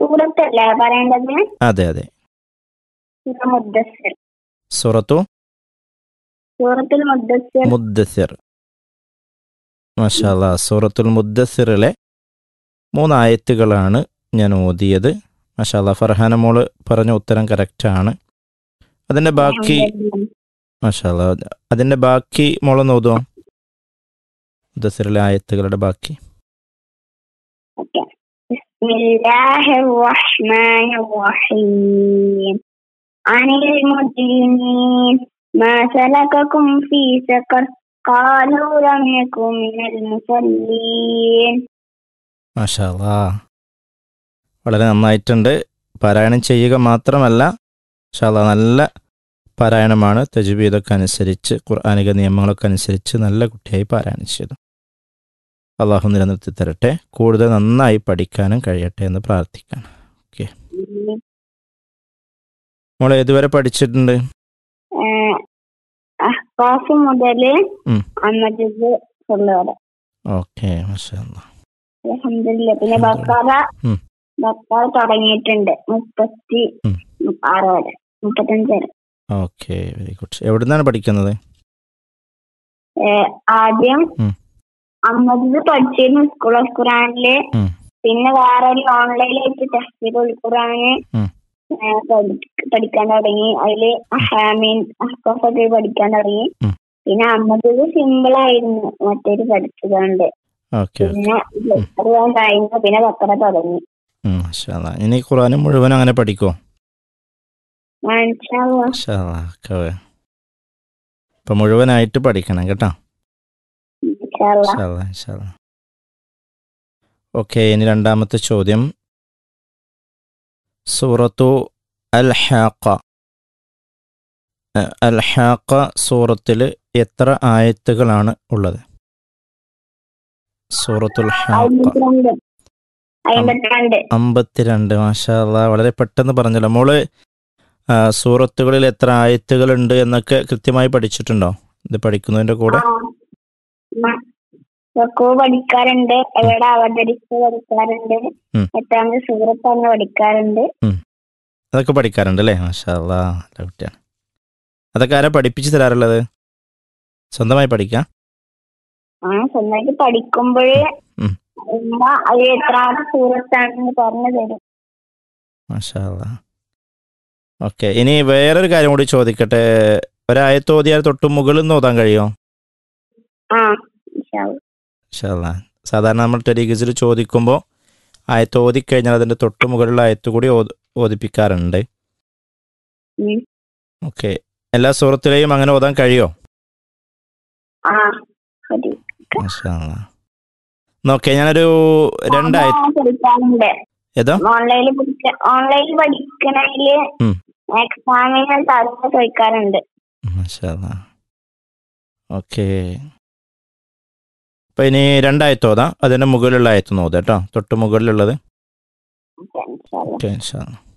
സൂറത്തല്ലേ പറയേണ്ടത് അതെ അതെ സൂറ മുദ്ദസ്സിർ സൂറത്തു സൂറത്തുൽ മുദ്ദസ്സിർ മുദ്ദസിർ മഷാല്ല സൂറത്തുൽ മുദ്ദസിറിലെ മൂന്നായത്തുകളാണ് ഞാൻ ഓതിയത് മഷാല്ല ഫർഹാന മോള് പറഞ്ഞ ഉത്തരം കറക്റ്റാണ് അതിൻ്റെ ബാക്കി മഷാല്ല അതിൻ്റെ ബാക്കി മോളൊന്ന് ഓതുമോ മുദ്ദസിറിലെ ആയത്തുകളുടെ ബാക്കി ഓക്കെ بسم الله الرحمن الرحيم عن المجرمين ما سلككم في سقر قالوا لم يكن من المصلين മഷാല്ല വളരെ നന്നായിട്ടുണ്ട് പാരായണം ചെയ്യുക മാത്രമല്ല മഷാല്ല നല്ല പാരായണമാണ് തജ്വീദൊക്കെ അനുസരിച്ച് ഖുർആാനിക നിയമങ്ങളൊക്കെ അനുസരിച്ച് നല്ല കുട്ടിയായി പാരായണം ചെയ്തു അള്ളാഹു നിലനിർത്തി തരട്ടെ കൂടുതൽ നന്നായി പഠിക്കാനും കഴിയട്ടെ എന്ന് പ്രാർത്ഥിക്കണം മോളെ ഏതുവരെ പഠിച്ചിട്ടുണ്ട് അഹ്കാഫ് മുതല് ഉം. അമ്മജ് ഫുള്ള് വരെ ഓക്കെ മഷാല്ല അൽഹംദുലില്ലാ പിന്നെ ബക്കാറ ഉം. ബക്കാറ തുടങ്ങിയിട്ടുണ്ട് മുപ്പത്തി ഉം. ആറ് വരെ മുപ്പത്തഞ്ച് വരെ ഓക്കെ വെരി ഗുഡ് എവിടുന്നാണ് പഠിക്കുന്നത് ഏഹ് ആദ്യം ഉം. അമ്മദ് പഠിച്ചിരുന്നു സ്കൂൾ ഓഫ് ഖുറാനില് ഉം. പിന്നെ വേറെ ഒരു ഓൺലൈനായിട്ട് തഹ്സീറുൽ ഖുറാന് ഉം. ഏഹ് പഠി- പഠിക്കാൻ തുടങ്ങി അതില് ഹാമീൻ അഹ്കഫൊക്കെ പഠിക്കാൻ തുടങ്ങി ഉം. പിന്നെ അമ്മദ് സിമ്പിൾ ആയിരുന്നു മറ്റേത് പഠിച്ചതുകൊണ്ട് ഓക്കെ പിന്നെ അറിയാൻ കഴിഞ്ഞു പിന്നെ ബക്കറ തുടങ്ങി മഷാല്ല ഇനി ഖുർആൻ മുഴുവൻ അങ്ങനെ പഠിക്കുമോ മാൻഷാ അല്ലാ. മഷാല്ല ഇപ്പം മുഴുവനായിട്ട് പഠിക്കണം കേട്ടോ ഇൻഷാ അല്ലാ. ഇൻഷാല്ലാ, ഇൻഷാല്ലാ. ഓക്കെ ഇനി രണ്ടാമത്തെ ചോദ്യം സൂറത്തു അൽ ഹാക്ക അഹ് അൽ ഹാക്ക സൂറത്തിൽ എത്ര ആയത്തുകളാണ് ഉള്ളത് സൂറത്തുൽ ഹാക്ക അമ്പത്തിരണ്ട് അമ്പത്തിരണ്ട് അമ്പത്തിരണ്ട് മാഷാല്ല വളരെ പെട്ടെന്ന് പറഞ്ഞല്ലോ മോള് ആ, സൂറത്തുകളിൽ എത്ര ആയത്തുകളുണ്ട് എന്നൊക്കെ കൃത്യമായി പഠിച്ചിട്ടുണ്ടോ ഇത് പഠിക്കുന്നതിൻ്റെ കൂടെ റുക്കു പഠിക്കാറുണ്ട് എവിടെ അവതരിച്ച് പഠിക്കാറുണ്ട് ഉം. എത്രാമത് സൂറത്ത് പഠിക്കാറുണ്ട് അതൊക്കെ പഠിക്കാറുണ്ട് അല്ലേ മാഷാല്ല നല്ല കുട്ടിയാണ് അതൊക്കെ ആരാ പഠിപ്പിച്ചു തരാറുള്ളത് സ്വന്തമായി പഠിക്കാം ആ സ്വന്തമായിട്ട് പഠിക്കുമ്പോഴേ ഉം. ഉമ്മ അത് എത്രാമത്തെ സൂറത്താണെന്ന് പറഞ്ഞു തരും മാഷാല്ല ഓക്കെ ഇനി വേറൊരു കാര്യം കൂടി ചോദിക്കട്ടെ ഒരായത്ത് ഓതിയാൽ തൊട്ട് മുകളിൽ നിന്ന് ഓതാൻ കഴിയുമോ ആ ഇൻഷാ അല്ലാ. മാഷാല്ല സാധാരണ നമ്മൾ ടെലിഗസിൽ ചോദിക്കുമ്പോൾ ആയത്ത് ഓതിക്കഴിഞ്ഞാൽ അതിൻ്റെ തൊട്ട് മുകളിലുള്ള ആയത്ത് കൂടി ഓത് ഓതിപ്പിക്കാറുണ്ട് ഉം. ഓക്കെ എല്ലാ സുഹൃത്തിലെയും അങ്ങനെ ഓതാൻ കഴിയോ ആ മതി. മാഷാല്ല നോക്കെ ഞാനൊരു രണ്ടായ ആ, പഠിക്കാറുണ്ട് ഏതോ ഓൺലൈനിൽ പഠിക്ക ഓൺലൈനിൽ പഠിക്കണേല് ഉം. എക്സാമിന് തരുന്ന ചോദിക്കാറുണ്ട് മാഷാല്ല ഓക്കെ അപ്പം ഇനി രണ്ടായത്തോതാ അതിൻ്റെ മുകളിലുള്ള ആയത്ത് നോതാം കേട്ടോ തൊട്ട് മുകളിലുള്ളത് ഇൻഷാ അല്ലാ. ഓക്കെ ഇൻഷാല്ലാ